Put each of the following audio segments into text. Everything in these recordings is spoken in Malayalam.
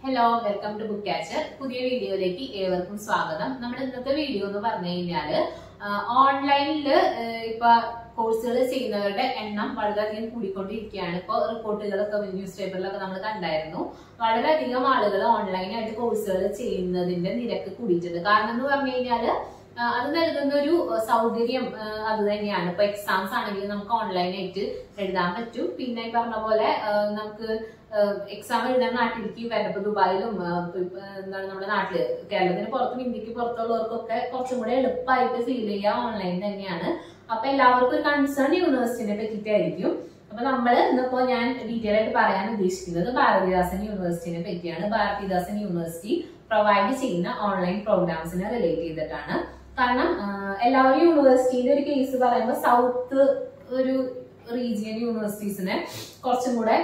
hello welcome to Book Catcher പുതിയ വീഡിയോയിലേക്ക് ഏവർക്കും സ്വാഗതം നമ്മുടെ ഇന്നത്തെ വീഡിയോ എന്ന് പറഞ്ഞു കഴിഞ്ഞാല് ഓൺലൈനിൽ ഇപ്പൊ കോഴ്സുകൾ ചെയ്യുന്നവരുടെ എണ്ണം വളരെയധികം കൂടിക്കൊണ്ടിരിക്കുകയാണ് ഇപ്പോൾ റിപ്പോർട്ടുകളൊക്കെ ന്യൂസ് പേപ്പറിലൊക്കെ നമ്മൾ കണ്ടായിരുന്നു വളരെയധികം ആളുകൾ ഓൺലൈനായിട്ട് കോഴ്സുകൾ ചെയ്യുന്നതിന്റെ നിരക്ക് കൂടിയിട്ടുണ്ട് കാരണം എന്ന് പറഞ്ഞു കഴിഞ്ഞാല് ആ, അത് നൽകുന്ന ഒരു സൗകര്യം ആ, അത് തന്നെയാണ് ഇപ്പൊ എക്സാംസ് ആണെങ്കിലും നമുക്ക് ഓൺലൈനായിട്ട് എഴുതാൻ പറ്റും പിന്നെ ഈ പറഞ്ഞ പോലെ ആ, നമുക്ക് എക്സാം എഴുതാൻ നാട്ടിലേക്ക് വരാം ഇപ്പൊ ദുബായിലും ആ, ഇപ്പൊ ഇപ്പൊ എന്താണ് നമ്മുടെ നാട്ടില് കേരളത്തിന് പുറത്തും ഇന്ത്യക്ക് പുറത്തുള്ളവർക്കൊക്കെ കുറച്ചും കൂടെ എളുപ്പമായിട്ട് ഫീൽ ചെയ്യുക ഓൺലൈൻ തന്നെയാണ് അപ്പൊ എല്ലാവർക്കും ഒരു കൺസേൺ യൂണിവേഴ്സിറ്റിനെ പറ്റിയിട്ടായിരിക്കും അപ്പൊ നമ്മള് ഇന്നിപ്പോ ഞാൻ ഡീറ്റെയിൽ ആയിട്ട് പറയാൻ ഉദ്ദേശിക്കുന്നത് ഭാരതിദാസൻ യൂണിവേഴ്സിറ്റിനെ പറ്റിയാണ് ഭാരതിദാസൻ യൂണിവേഴ്സിറ്റി പ്രൊവൈഡ് ചെയ്യുന്ന ഓൺലൈൻ പ്രോഗ്രാംസിനെ റിലേറ്റ് ചെയ്തിട്ടാണ് കാരണം ആ, എല്ലാവരും യൂണിവേഴ്സിറ്റിയുടെ ഒരു കേസ് പറയുമ്പോൾ സൗത്ത് ഒരു റീജിയൻ യൂണിവേഴ്സിറ്റീസിനെ കുറച്ചും കൂടെ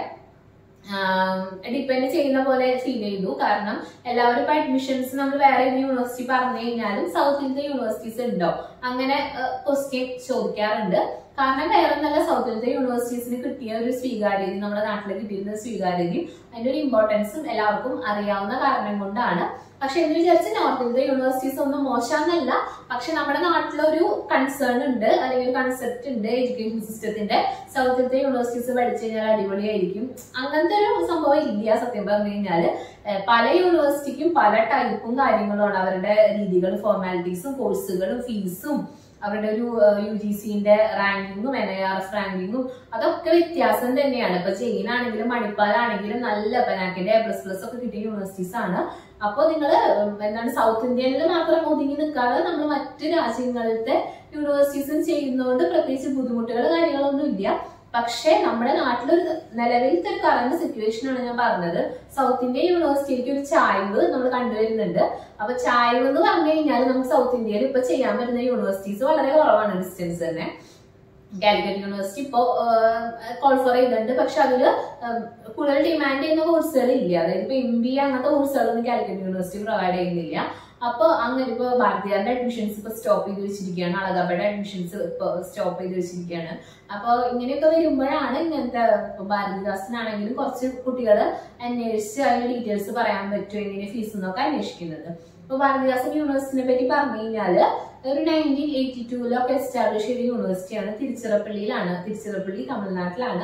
ഡിപ്പെൻഡ് ചെയ്യുന്ന പോലെ ഫീൽ ചെയ്തു കാരണം എല്ലാവരും ഇപ്പൊ അഡ്മിഷൻസ് നമ്മൾ വേറെ ഏത് യൂണിവേഴ്സിറ്റി പറഞ്ഞു കഴിഞ്ഞാലും സൗത്തിലത്തെ യൂണിവേഴ്സിറ്റീസ് ഉണ്ടോ അങ്ങനെ ക്വസ്റ്റ്യൻ ചോദിക്കാറുണ്ട് കാരണം വേറെ നല്ല സൗത്തിലത്തെ യൂണിവേഴ്സിറ്റീസിന് കിട്ടിയ ഒരു സ്വീകാര്യത നമ്മുടെ നാട്ടിൽ കിട്ടിയിരുന്ന സ്വീകാര്യതയും അതിന്റെ ഒരു ഇമ്പോർട്ടൻസും എല്ലാവർക്കും അറിയാവുന്ന കാരണം കൊണ്ടാണ് പക്ഷെ എന്ന് വിചാരിച്ച് നോർത്തിലത്തെ യൂണിവേഴ്സിറ്റീസ് ഒന്നും മോശമെന്നല്ല പക്ഷെ നമ്മുടെ നാട്ടിലൊരു കൺസേൺ ഉണ്ട് അല്ലെങ്കിൽ ഒരു കൺസെപ്റ്റ് ഉണ്ട് എഡ്യൂക്കേഷൻ സിസ്റ്റത്തിന്റെ സൗത്തിലത്തെ യൂണിവേഴ്സിറ്റീസ് പഠിച്ചു കഴിഞ്ഞാൽ അടിപൊളിയായിരിക്കും അങ്ങനത്തെ ഒരു സംഭവം ഇല്ല സത്യം പറഞ്ഞു കഴിഞ്ഞാല് ഏഹ് പല യൂണിവേഴ്സിറ്റിക്കും പല ടൈപ്പും കാര്യങ്ങളുമാണ് അവരുടെ രീതികളും ഫോർമാലിറ്റീസും കോഴ്സുകളും ഫീസും അവരുടെ ഒരു യു ജി സിന്റെ റാങ്കിങ്ങും എൻ ഐ ആർ എഫ് റാങ്കിങ്ങും അതൊക്കെ വ്യത്യാസം തന്നെയാണ് ഇപ്പൊ ചെയിനാണെങ്കിലും മണിപ്പാലാണെങ്കിലും നല്ല ബനാക്കിന്റെ എ പ്ലസ് പ്ലസ് ഒക്കെ കിട്ടിയ യൂണിവേഴ്സിറ്റീസ് ആണ് അപ്പോൾ നിങ്ങൾ എന്താണ് സൗത്ത് ഇന്ത്യയിൽ മാത്രം ഒതുങ്ങി നിൽക്കാതെ നമ്മൾ മറ്റ് രാജ്യങ്ങളിലത്തെ യൂണിവേഴ്സിറ്റീസും ചെയ്യുന്നതുകൊണ്ട് പ്രത്യേകിച്ച് ബുദ്ധിമുട്ടുകൾ കാര്യങ്ങളൊന്നും ഇല്ല പക്ഷേ നമ്മുടെ നാട്ടിലൊരു നിലവിലത്തെ ഒരു കറണ്ട് സിറ്റുവേഷൻ ആണ് ഞാൻ പറഞ്ഞത് സൗത്ത് ഇന്ത്യൻ യൂണിവേഴ്സിറ്റിക്ക് ഒരു ചായ്വ് നമ്മൾ കണ്ടുവരുന്നുണ്ട് അപ്പൊ ചായ്വ് എന്ന് പറഞ്ഞു കഴിഞ്ഞാൽ നമുക്ക് സൗത്ത് ഇന്ത്യയിൽ ഇപ്പൊ ചെയ്യാൻ പറ്റുന്ന യൂണിവേഴ്സിറ്റീസ് വളരെ കുറവാണ് ഡിസ്റ്റൻസ് തന്നെ കാലിക്കറ്റ് യൂണിവേഴ്സിറ്റി ഇപ്പോ കോൾഫർ ചെയ്തിട്ടുണ്ട് പക്ഷെ അതില് ഉം, കൂടുതൽ ഡിമാൻഡ് ചെയ്യുന്ന കോഴ്സുകൾ ഇല്ല അതായത് ഇപ്പൊ എം ബി അങ്ങനത്തെ കോഴ്സുകളൊന്നും കാലിക്കറ്റ് യൂണിവേഴ്സിറ്റി പ്രൊവൈഡ് ചെയ്യുന്നില്ല അപ്പൊ അങ്ങനെ ഇപ്പൊ ഭാരതീയരുടെ അഡ്മിഷൻസ് ഇപ്പൊ സ്റ്റോപ്പ് ചെയ്ത് വെച്ചിരിക്കുകയാണ് അളകാബയുടെ അഡ്മിഷൻസ് ഇപ്പൊ സ്റ്റോപ്പ് ചെയ്ത് വെച്ചിരിക്കുകയാണ് അപ്പൊ ഇങ്ങനെയൊക്കെ വരുമ്പോഴാണ് ഇങ്ങനത്തെ ഇപ്പൊ ഭാരതിദാസനാണെങ്കിലും കുറച്ച് കുട്ടികൾ അന്വേഷിച്ച് അതിന്റെ ഡീറ്റെയിൽസ് പറയാൻ പറ്റും എങ്ങനെ ഫീസ് എന്നൊക്കെ അന്വേഷിക്കുന്നത് ഇപ്പൊ ഭാരതിദാസൻ യൂണിവേഴ്സിറ്റിനെ പറ്റി പറഞ്ഞു കഴിഞ്ഞാല് ഒരു നയൻറ്റീൻ എയ്റ്റി ടൂലൊക്കെ എസ്റ്റാബ്ലിഷ് ചെയ്ത യൂണിവേഴ്സിറ്റിയാണ് തിരുച്ചിറപ്പള്ളിയിലാണ് തിരുച്ചിറപ്പള്ളി തമിഴ്നാട്ടിലാണ്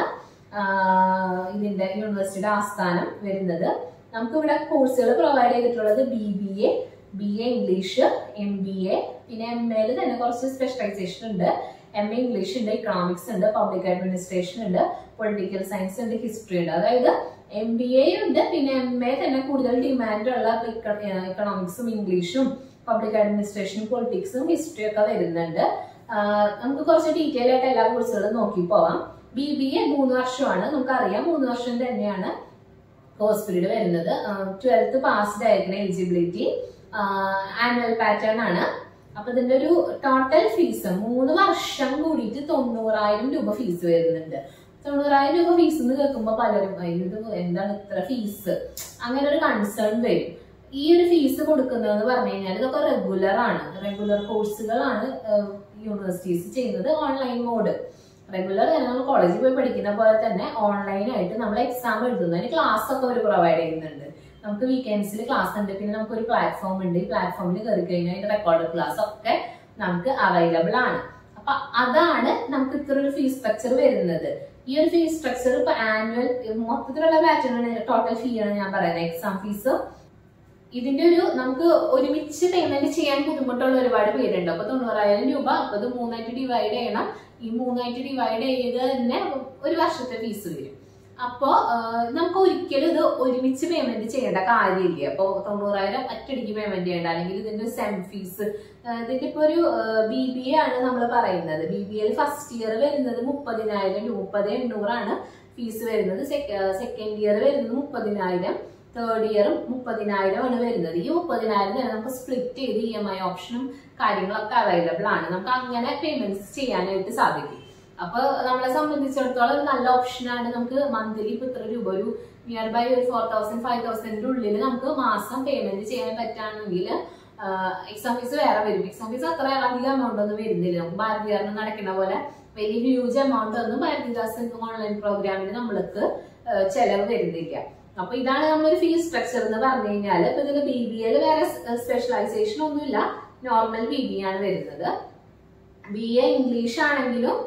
ആഹ് ഇതിന്റെ യൂണിവേഴ്സിറ്റിയുടെ ആസ്ഥാനം വരുന്നത് നമുക്ക് ഇവിടെ കോഴ്സുകൾ പ്രൊവൈഡ് ചെയ്തിട്ടുള്ളത് B B A B A English M B A പിന്നെ എം എയിൽ തന്നെ കുറച്ച് സ്പെഷ്യലൈസേഷൻ ഉണ്ട് എം എ ഇംഗ്ലീഷ് ഉണ്ട് ഇക്കണോമിക്സ് ഉണ്ട് പബ്ലിക് അഡ്മിനിസ്ട്രേഷൻ ഉണ്ട് പൊളിറ്റിക്കൽ സയൻസ് ഉണ്ട് ഹിസ്റ്ററി ഉണ്ട് അതായത് എം ബി എ ഉണ്ട് പിന്നെ എം എ തന്നെ കൂടുതൽ ഡിമാൻഡ് ഉള്ള ഇക്കണോമിക്സും ഇംഗ്ലീഷും പബ്ലിക് അഡ്മിനിസ്ട്രേഷനും പൊളിറ്റിക്സും ഹിസ്റ്ററി ഒക്കെ വരുന്നുണ്ട് ആഹ് നമുക്ക് കുറച്ച് ഡീറ്റെയിൽ ആയിട്ട് എല്ലാ കോഴ്സുകളും നോക്കി പോവാം ബി ബി എ മൂന്ന് വർഷമാണ് നമുക്കറിയാം മൂന്ന് വർഷം തന്നെയാണ് കോഴ്സ് പീരീഡ് വരുന്നത് ട്വൽത്ത് പാസ്ഡ് ആയിരിക്കുന്ന എലിജിബിലിറ്റി ആനുവൽ പാറ്റേൺ ആണ് അപ്പൊ ഇതിന്റെ ഒരു ടോട്ടൽ ഫീസ് മൂന്ന് വർഷം കൂടിയിട്ട് തൊണ്ണൂറായിരം രൂപ ഫീസ് വരുന്നുണ്ട് തൊണ്ണൂറായിരം രൂപ ഫീസ് എന്ന് കേൾക്കുമ്പോൾ പലരും "അയ്യോ, ഇത് എന്താണ് ഇത്ര ഫീസ് അങ്ങനെ ഒരു കൺസേൺ വരും ഈ ഒരു ഫീസ് കൊടുക്കുന്നതെന്ന് പറഞ്ഞു കഴിഞ്ഞാൽ ഇതൊക്കെ റെഗുലർ ആണ് റെഗുലർ കോഴ്സുകളാണ് യൂണിവേഴ്സിറ്റീസ് ചെയ്യുന്നത് ഓൺലൈൻ മോഡ് റെഗുലർ തന്നെ നമ്മൾ കോളേജിൽ പോയി പഠിക്കുന്ന പോലെ തന്നെ ഓൺലൈനായിട്ട് നമ്മൾ എക്സാം എഴുതുന്നതിന് ക്ലാസ് ഒക്കെ അവർ പ്രൊവൈഡ് ചെയ്യുന്നുണ്ട് നമുക്ക് വീക്കെൻഡ്സിൽ ക്ലാസ് ഉണ്ട് പിന്നെ നമുക്ക് ഒരു പ്ലാറ്റ്ഫോം ഉണ്ട് ഈ പ്ലാറ്റ്ഫോമിൽ കയറി കഴിഞ്ഞാൽ അതിന്റെ റെക്കോർഡ് ക്ലാസ് ഒക്കെ നമുക്ക് അവൈലബിൾ ആണ് അപ്പൊ അതാണ് നമുക്ക് ഇത്ര ഒരു ഫീസ് സ്ട്രക്ചർ വരുന്നത് ഈ ഒരു ഫീസ് സ്ട്രക്ചർ ഇപ്പൊ ആനുവൽ മൊത്തത്തിലുള്ള പാറ്റേൺ ടോട്ടൽ ഫീ ആണ് ഞാൻ പറയുന്നത് എക്സാം ഫീസ് ഇതിന്റെ ഒരു നമുക്ക് ഒരുമിച്ച് പേയ്മെന്റ് ചെയ്യാൻ ബുദ്ധിമുട്ടുള്ള ഒരുപാട് പേരുണ്ട് അപ്പൊ തൊണ്ണൂറായിരം രൂപ അപ്പൊ ഇത് മൂന്നായിട്ട് ഡിവൈഡ് ചെയ്യണം ഈ മൂന്നായിട്ട് ഡിവൈഡ് ചെയ്ത് തന്നെ ഒരു വർഷത്തെ ഫീസ് വരും അപ്പോ ആഹ്, നമുക്ക് ഒരിക്കലും ഇത് ഒരുമിച്ച് പേയ്മെന്റ് ചെയ്യേണ്ട കാര്യമില്ല അപ്പൊ തൊണ്ണൂറായിരം ഒറ്റയടിക്ക് പേയ്മെന്റ് ചെയ്യേണ്ട അല്ലെങ്കിൽ ഇതിന്റെ സെം ഫീസ് ഇതിന്റെ ഇപ്പൊ ഒരു ബി ബി എ ആണ് നമ്മൾ പറയുന്നത് B B L first year വരുന്നത് മുപ്പതിനായിരം മുപ്പത് എണ്ണൂറാണ് ഫീസ് വരുന്നത് സെക്കൻഡ് ഇയർ വരുന്നത് മുപ്പതിനായിരം തേർഡ് ഇയറും മുപ്പതിനായിരം ആണ് വരുന്നത് ഈ മുപ്പതിനായിരം തന്നെ നമുക്ക് സ്പ്ലിറ്റ് ചെയ്ത് ഇ എം ഐ ഓപ്ഷനും കാര്യങ്ങളൊക്കെ അവൈലബിൾ ആണ് നമുക്ക് അങ്ങനെ പേയ്മെന്റ്സ് ചെയ്യാനായിട്ട് സാധിക്കും അപ്പൊ നമ്മളെ സംബന്ധിച്ചിടത്തോളം ഒരു നല്ല ഓപ്ഷനാണ് നമുക്ക് മന്ത്ലി ഇപ്പൊ ഇത്ര രൂപ ഒരു നിയർ ബൈ ഒരു ഫോർ തൗസൻഡ് ഫൈവ് തൗസൻഡിന്റെ ഉള്ളിൽ നമുക്ക് മാസം പേയ്മെന്റ് ചെയ്യാൻ പറ്റുകയാണെങ്കിൽ എക്സാം ഫീസ് വേറെ വരും എക്സാം ഫീസ് അത്ര അധികം എമൗണ്ട് ഒന്നും വരുന്നില്ല നമുക്ക് ഭാരതീയറിന് നടക്കുന്ന പോലെ വലിയ ഹ്യൂജ് എമൗണ്ട് ഒന്നും ഭാരതീദാസൻ ഓൺലൈൻ പ്രോഗ്രാമിന് നമ്മൾക്ക് ആ, ചെലവ് വരുന്നില്ല അപ്പൊ ഇതാണ് നമ്മളൊരു ഫീസ് സ്ട്രക്ചർ എന്ന് പറഞ്ഞു കഴിഞ്ഞാൽ ഇപ്പൊ ഇതിൽ ബി ബി എൽ വേറെ സ്പെഷ്യലൈസേഷൻ ഒന്നുമില്ല നോർമൽ ബി ബി ആണ് വരുന്നത് ബി എ ഇംഗ്ലീഷ് ആണെങ്കിലും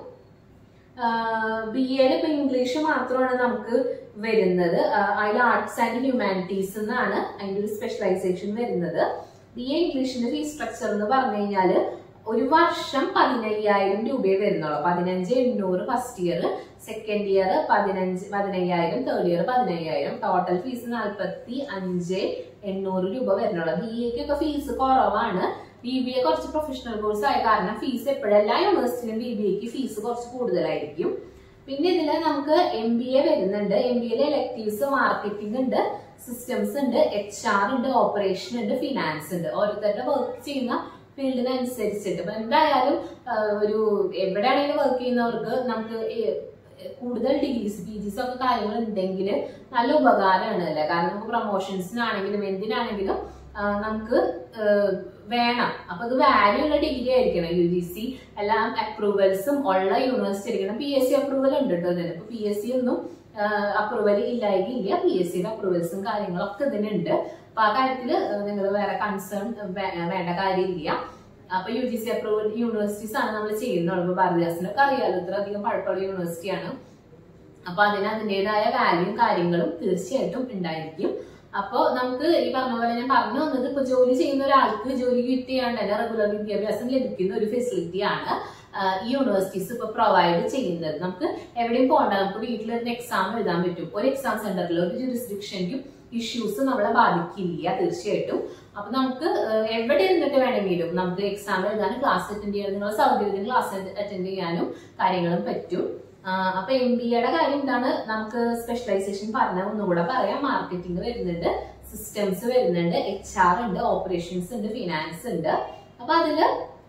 ബി എയിൽ ഇപ്പൊ ഇംഗ്ലീഷ് മാത്രമാണ് നമുക്ക് വരുന്നത് അതിൽ ആർട്സ് ആൻഡ് ഹ്യൂമാനിറ്റീസ് എന്നാണ് അതിന്റെ ഒരു സ്പെഷ്യലൈസേഷൻ വരുന്നത് ബി എ ഇംഗ്ലീഷിന്റെ ഫീസ് സ്ട്രക്ചർ എന്ന് പറഞ്ഞു കഴിഞ്ഞാൽ ഒരു വർഷം പതിനയ്യായിരം രൂപയെ വരുന്നുള്ളൂ പതിനഞ്ച് എണ്ണൂറ് ഫസ്റ്റ് ഇയർ സെക്കൻഡ് ഇയർ പതിനഞ്ച് പതിനയ്യായിരം തേർഡ് ഇയർ പതിനയ്യായിരം ടോട്ടൽ ഫീസ് നാൽപ്പത്തി അഞ്ച് എണ്ണൂറ് രൂപ വരുന്നുള്ളൂ ബി എക്ക് ഒക്കെ ഫീസ് കുറവാണ് ബി ബി എ കുറച്ച് പ്രൊഫഷണൽ കോഴ്സ് ആയ കാരണം ഫീസ് എപ്പോഴും എല്ലാ യൂണിവേഴ്സിറ്റിയിലും ബി ബി എക്ക് ഫീസ് കുറച്ച് കൂടുതലായിരിക്കും പിന്നെ ഇതിൽ നമുക്ക് എം ബി എ വരുന്നുണ്ട് എം ബി എയിൽ എലക്ടീവ്സ് മാർക്കറ്റിംഗ് ഉണ്ട് സിസ്റ്റംസ് ഉണ്ട് എച്ച് ആർ ഉണ്ട് ഓപ്പറേഷൻ ഉണ്ട് ഫിനാൻസ് ഉണ്ട് ഓരോരുത്തരുടെ വർക്ക് ചെയ്യുന്ന ഫീൽഡിനനുസരിച്ചിട്ട് ഇപ്പൊ എന്തായാലും ആ, ഒരു എവിടെയാണെങ്കിലും വർക്ക് ചെയ്യുന്നവർക്ക് നമുക്ക് ഈ- കൂടുതൽ ഡിഗ്രീസ് പി ജിസ് ഒക്കെ കാര്യങ്ങൾ ഉണ്ടെങ്കിൽ നല്ല ഉപകാരമാണ് അല്ലേ കാരണം നമുക്ക് പ്രൊമോഷൻസിനാണെങ്കിലും എന്തിനാണെങ്കിലും ആ, നമുക്ക് ആ, വേണം അപ്പൊ അത് വാല്യൂ ഉള്ള ഡിഗ്രി ആയിരിക്കണം യു ജി സി എല്ലാം അപ്രൂവൽസും ഉള്ള യൂണിവേഴ്സിറ്റി ആയിരിക്കണം പി എസ് സി അപ്രൂവൽ ഉണ്ട് കേട്ടോ ഇതിന് ഇപ്പൊ പി എസ് സി ഒന്നും അപ്രൂവൽ ഇല്ലായെങ്കില്ല പി എസ് സിയുടെ അപ്രൂവൽസും കാര്യങ്ങളൊക്കെ ഇതിനുണ്ട് അപ്പൊ ആ കാര്യത്തിൽ നിങ്ങൾ വേറെ കൺസേൺ വേണ്ട കാര്യമില്ല അപ്പൊ U G C approval universities ആണ് നമ്മൾ ചെയ്യുന്നത് ഇപ്പൊ ഭാരതദാസിനൊക്കെ അറിയാലോ ഇത്ര അധികം പഴക്കമുള്ള യൂണിവേഴ്സിറ്റിയാണ് അപ്പൊ അതിന് അതിൻ്റെതായ വാല്യൂം കാര്യങ്ങളും തീർച്ചയായിട്ടും ഉണ്ടായിരിക്കും അപ്പൊ നമുക്ക് ഈ പറഞ്ഞ പോലെ ഞാൻ പറഞ്ഞു വന്നത് ഇപ്പൊ ജോലി ചെയ്യുന്ന ഒരാൾക്ക് ജോലി ക്വിറ്റ് ചെയ്യാണ്ട് തന്നെ റെഗുലർ വിദ്യാഭ്യാസം ലഭിക്കുന്ന ഒരു ഫെസിലിറ്റിയാണ് ഈ യൂണിവേഴ്സിറ്റീസ് ഇപ്പൊ പ്രൊവൈഡ് ചെയ്യുന്നത് നമുക്ക് എവിടെയും പോകണ്ട നമുക്ക് വീട്ടിലിരുന്ന് എക്സാം എഴുതാൻ പറ്റും ഒരു എക്സാം സെന്ററിൽ ഒരു ജുറിസ്ഡിക്ഷനിലും ഇഷ്യൂസ് നമ്മളെ ബാധിക്കില്ല തീർച്ചയായിട്ടും അപ്പൊ നമുക്ക് ഏഹ്, എവിടെ ഇരുന്നിട്ട് വേണമെങ്കിലും നമുക്ക് എക്സാം എഴുതാനും ക്ലാസ് അറ്റൻഡ് ചെയ്യാനും നിങ്ങളുടെ സൗകര്യത്തിന് ക്ലാസ് അറ്റൻഡ് ചെയ്യാനും കാര്യങ്ങളും പറ്റും ആഹ് അപ്പൊ എം ബി എയുടെ കാര്യം എന്താണ് നമുക്ക് സ്പെഷ്യലൈസേഷൻ പറഞ്ഞ ഒന്നുകൂടെ പറയാം മാർക്കറ്റിംഗ് വരുന്നുണ്ട് സിസ്റ്റംസ് വരുന്നുണ്ട് എച്ച് ആർ ഉണ്ട് ഓപ്പറേഷൻസ് ഉണ്ട് ഫിനാൻസ് ഉണ്ട് അപ്പൊ അതില്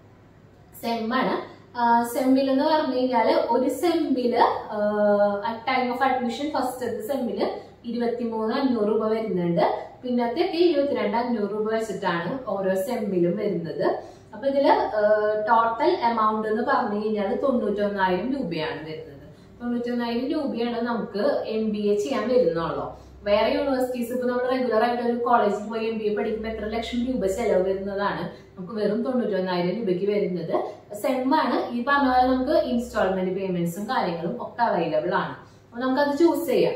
സെമ്മാണ് സെമ്മിൽ എന്ന് പറഞ്ഞു കഴിഞ്ഞാല് ഒരു സെമ്മില് at time of admission first സെമ്മില് ഇരുപത്തിമൂന്ന് അഞ്ഞൂറ് രൂപ വരുന്നുണ്ട് പിന്നത്തെ ഇരുപത്തിരണ്ട് അഞ്ഞൂറ് രൂപ വെച്ചിട്ടാണ് ഓരോ സെമ്മിലും വരുന്നത് അപ്പൊ ഇതില് ടോട്ടൽ എമൗണ്ട് എന്ന് പറഞ്ഞു കഴിഞ്ഞാൽ തൊണ്ണൂറ്റൊന്നായിരം രൂപയാണ് വരുന്നത് തൊണ്ണൂറ്റൊന്നായിരം രൂപയാണ് നമുക്ക് എം ബി എ ചെയ്യാൻ വരുന്നുള്ളൂ വേറെ യൂണിവേഴ്സിറ്റീസ് ഇപ്പൊ നമ്മൾ റെഗുലർ ആയിട്ട് ഒരു കോളേജിൽ പോയി എം ബി എ പഠിക്കുമ്പോൾ എത്ര ലക്ഷം രൂപ ചെലവ് വരുന്നതാണ് നമുക്ക് വെറും തൊണ്ണൂറ്റൊന്നായിരം രൂപയ്ക്ക് വരുന്നത് സെമ്മാണ് ഈ പറഞ്ഞ പോലെ നമുക്ക് ഇൻസ്റ്റാൾമെന്റ് പേയ്മെന്റ്സും കാര്യങ്ങളും ഒക്കെ അവൈലബിൾ ആണ് അപ്പൊ നമുക്കത് ചൂസ് ചെയ്യാം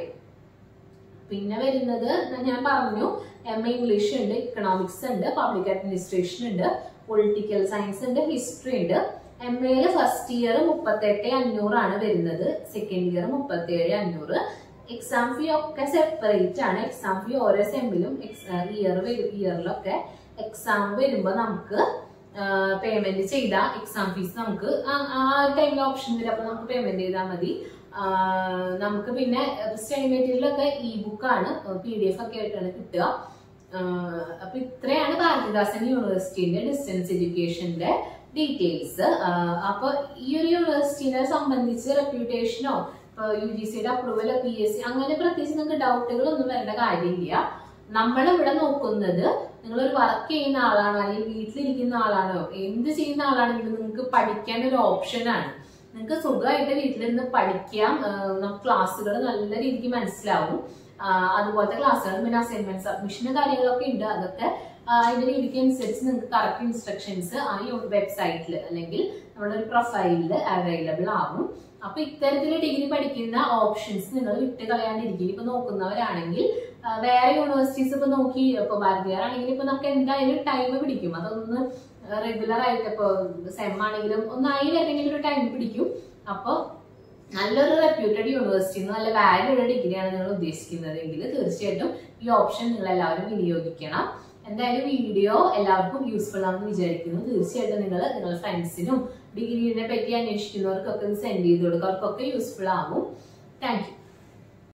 പിന്നെ വരുന്നത് ഞാൻ പറഞ്ഞു എം എ ഇംഗ്ലീഷ് ഉണ്ട് ഇക്കണോമിക്സ് ഉണ്ട് പബ്ലിക് അഡ്മിനിസ്ട്രേഷൻ ഉണ്ട് പൊളിറ്റിക്കൽ സയൻസ് ഉണ്ട് ഹിസ്റ്ററി ഉണ്ട് എം എയില് ഫസ്റ്റ് ഇയർ മുപ്പത്തെട്ട് അഞ്ഞൂറാണ് വരുന്നത് സെക്കൻഡ് ഇയർ മുപ്പത്തേഴ് അഞ്ഞൂറ് എക്സാം ഫീ ഒക്കെ സെപ്പറേറ്റ് ആണ് എക്സാം ഫീ ഓരോ സെമ്മിലും ഇയർ ഇയറിലൊക്കെ എക്സാം വരുമ്പോൾ നമുക്ക് പേയ്മെന്റ് ചെയ്ത എക്സാം ഫീസ് നമുക്ക് ആ- ആ ടൈമിൽ ഓപ്ഷൻ വരും അപ്പൊ നമുക്ക് പേയ്മെന്റ് ചെയ്താൽ മതി ആ, നമുക്ക് പിന്നെ സ്റ്റഡി മെറ്റീരിയലൊക്കെ ഇ ബുക്കാണ് പി ഡി എഫ് ഒക്കെ ആയിട്ടാണ് കിട്ടുക ആ, അപ്പൊ ഇത്രയാണ് ഭാരതിദാസൻ യൂണിവേഴ്സിറ്റിന്റെ ഡിസ്റ്റൻസ് എഡ്യൂക്കേഷന്റെ ഡീറ്റെയിൽസ് അപ്പൊ ഈ ഒരു യൂണിവേഴ്സിറ്റിനെ സംബന്ധിച്ച് റെപ്യൂട്ടേഷനോ ഇപ്പൊ യു ജി സിയുടെ അപ്രൂവൽ പി എസ് സി അങ്ങനെ പ്രത്യേകിച്ച് നിങ്ങൾക്ക് ഡൗട്ടുകളൊന്നും വരേണ്ട കാര്യമില്ല നമ്മൾ ഇവിടെ നോക്കുന്നത് നിങ്ങൾ ഒരു വർക്ക് ചെയ്യുന്ന ആളാണോ അല്ലെങ്കിൽ വീട്ടിലിരിക്കുന്ന ആളാണോ എന്ത് ചെയ്യുന്ന ആളാണെങ്കിലും നിങ്ങൾക്ക് പഠിക്കാൻ ഒരു ഓപ്ഷനാണ് നിങ്ങൾക്ക് സുഖമായിട്ട് വീട്ടിലിരുന്ന് പഠിക്കാം നമുക്ക് ക്ലാസ്സുകൾ നല്ല രീതിക്ക് മനസ്സിലാവും ആ, അതുപോലത്തെ ക്ലാസ്സുകൾ പിന്നെ അസൈൻമെന്റ് സബ്മിഷന് കാര്യങ്ങളൊക്കെ ഉണ്ട് അതൊക്കെ ആ, അതിന്റെ രീതിക്ക് അനുസരിച്ച് നിങ്ങൾക്ക് കറക്റ്റ് ഇൻസ്ട്രക്ഷൻസ് ആ വെബ്സൈറ്റിൽ അല്ലെങ്കിൽ നമ്മുടെ ഒരു പ്രൊഫൈലിൽ അവൈലബിൾ ആകും അപ്പൊ ഇത്തരത്തിൽ ഡിഗ്രി പഠിക്കുന്ന ഓപ്ഷൻസ് നിങ്ങൾ വിട്ട് കളയാണ്ടിരിക്കും ഇപ്പൊ നോക്കുന്നവരാണെങ്കിൽ ആ, വേറെ യൂണിവേഴ്സിറ്റീസ് ഇപ്പൊ നോക്കി ഇപ്പൊ ഭാരതീയർ ആണെങ്കിൽ ഇപ്പൊ നമുക്ക് എന്തായാലും ടൈം പിടിക്കും അതൊന്ന് റെഗുലർ ആയിട്ട് ഇപ്പൊ സെം ആണെങ്കിലും ഒന്നായി വരണമെങ്കിൽ ഒരു ടൈം പിടിക്കും അപ്പൊ നല്ലൊരു റെപ്യൂട്ടഡ് യൂണിവേഴ്സിറ്റി നല്ല വാല്യൂ ഉള്ള ഡിഗ്രിയാണ് നിങ്ങൾ ഉദ്ദേശിക്കുന്നതെങ്കിൽ തീർച്ചയായിട്ടും ഈ ഓപ്ഷൻ നിങ്ങൾ എല്ലാവരും വിനിയോഗിക്കണം എന്തായാലും വീഡിയോ എല്ലാവർക്കും യൂസ്ഫുൾ ആണെന്ന് വിചാരിക്കുന്നു തീർച്ചയായിട്ടും നിങ്ങൾ നിങ്ങളുടെ ഫ്രണ്ട്സിനും ഡിഗ്രീനെ പറ്റി അന്വേഷിക്കുന്നവർക്കൊക്കെ ഇത് സെൻഡ് ചെയ്ത് കൊടുക്കുക അവർക്കൊക്കെ യൂസ്ഫുൾ ആകും താങ്ക് യു